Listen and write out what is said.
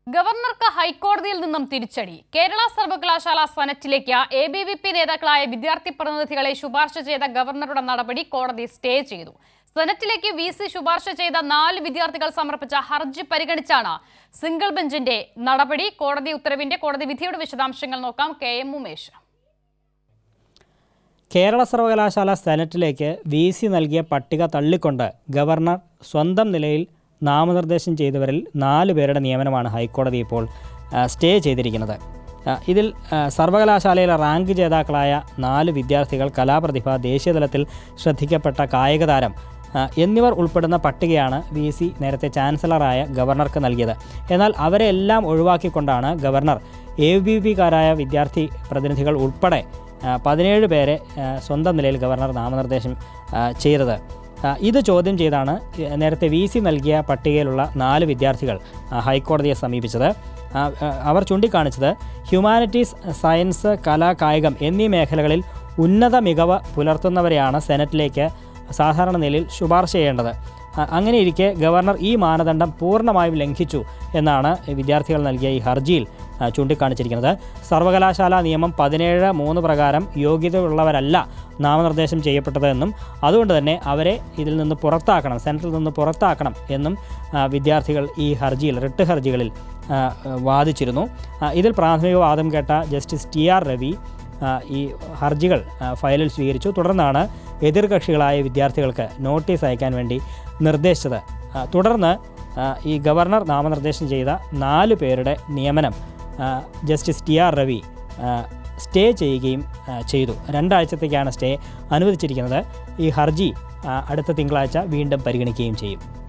ഗവർണർക്ക് ഹൈക്കോടതിയിൽ നിന്നും തിരിച്ചടി കേരള സർവകലാശാല സെനറ്റിലേക്ക് എ ബി വി പി നേതാക്കളായ വിദ്യാർത്ഥി പ്രതിനിധികളെ ശുപാർശ ചെയ്ത ഗവർണറുടെ നടപടി കോടതി സ്റ്റേ ചെയ്തു സെനറ്റിലേക്ക് വി സി ശുപാർശ ചെയ്ത നാല് വിദ്യാർത്ഥികൾ സമർപ്പിച്ച ഹർജി പരിഗണിച്ചാണ് സിംഗിൾ ബെഞ്ചിന്റെ നടപടി കോടതി ഉത്തരവിന്റെ കോടതി വിധിയുടെ വിശദാംശങ്ങൾ നോക്കാം കെ എം ഉമേഷ് കേരള സർവകലാശാല സെനറ്റിലേക്ക് വി സി നൽകിയ പട്ടിക തള്ളിക്കൊണ്ട് ഗവർണർ സ്വന്തം നിലയിൽ നാമനിർദ്ദേശം ചെയ്തവരിൽ നാല് പേരുടെ നിയമനമാണ് ഹൈക്കോടതി ഇപ്പോൾ ആ, സ്റ്റേ ചെയ്തിരിക്കുന്നത് ആ, ഇതിൽ ആ, സർവകലാശാലയിലെ റാങ്ക് ജേതാക്കളായ നാല് വിദ്യാർത്ഥികൾ കലാപ്രതിഭ ദേശീയതലത്തിൽ ശ്രദ്ധിക്കപ്പെട്ട കായിക താരം ആ, എന്നിവർ ഉൾപ്പെടുന്ന പട്ടികയാണ് വി സി നേരത്തെ ചാൻസലറായ ഗവർണർക്ക് നൽകിയത് എന്നാൽ അവരെ എല്ലാം ഒഴിവാക്കിക്കൊണ്ടാണ് ഗവർണർ എ ബി പിക്കാരായ വിദ്യാർത്ഥി പ്രതിനിധികൾ ഉൾപ്പെടെ ആ, പതിനേഴ് പേരെ ആ, സ്വന്തം നിലയിൽ ഗവർണർ നാമനിർദ്ദേശം ആ, ചെയ്തത് ആ, ഇത് ചോദ്യം ചെയ്താണ് ഏ, നേരത്തെ വി സി നൽകിയ പട്ടികയിലുള്ള നാല് വിദ്യാർത്ഥികൾ ആ, ഹൈക്കോടതിയെ സമീപിച്ചത് ആ, ആ, അവർ ചൂണ്ടിക്കാണിച്ചത് ഹ്യൂമാനിറ്റീസ് സയൻസ് കല കായികം എന്നീ മേഖലകളിൽ ഉന്നത മികവ് പുലർത്തുന്നവരെയാണ് സെനറ്റിലേക്ക് സാധാരണ നിലയിൽ ശുപാർശ ചെയ്യേണ്ടത് അ- അങ്ങനെയിരിക്കെ ഗവർണർ ഈ മാനദണ്ഡം പൂർണ്ണമായും ലംഘിച്ചു എന്നാണ് വിദ്യാർത്ഥികൾ നൽകിയ ഈ ഹർജിയിൽ ആ, ചൂണ്ടിക്കാണിച്ചിരിക്കുന്നത് സർവകലാശാല നിയമം പതിനേഴ് മൂന്ന് പ്രകാരം യോഗ്യതയുള്ളവരല്ല നാമനിർദ്ദേശം ചെയ്യപ്പെട്ടതെന്നും അതുകൊണ്ട് തന്നെ അവരെ ഇതിൽ നിന്ന് പുറത്താക്കണം സെൻട്രൽ നിന്ന് പുറത്താക്കണം എന്നും ആ, വിദ്യാർത്ഥികൾ ഈ ഹർജിയിൽ റിട്ട് ഹർജികളിൽ ആ, വാദിച്ചിരുന്നു ആ, ഇതിൽ പ്രാഥമിക വാദം കേട്ട ജസ്റ്റിസ് ടി ആർ രവി ആ, ഈ ഹർജികൾ ആ, ഫയലിൽ സ്വീകരിച്ചു തുടർന്നാണ് എതിർകക്ഷികളായ വിദ്യാർത്ഥികൾക്ക് നോട്ടീസ് അയക്കാൻ വേണ്ടി നിർദ്ദേശിച്ചത് ആ, തുടർന്ന് ആ, ഈ ഗവർണർ നാമനിർദ്ദേശം ചെയ്ത നാല് പേരുടെ നിയമനം ആ, ജസ്റ്റിസ് ടി ആർ രവി ആ, സ്റ്റേ ചെയ്യുകയും ആ, ചെയ്തു രണ്ടാഴ്ചത്തേക്കാണ് സ്റ്റേ അനുവദിച്ചിരിക്കുന്നത് ഈ ഹർജി ആ, അടുത്ത തിങ്കളാഴ്ച വീണ്ടും പരിഗണിക്കുകയും ചെയ്യും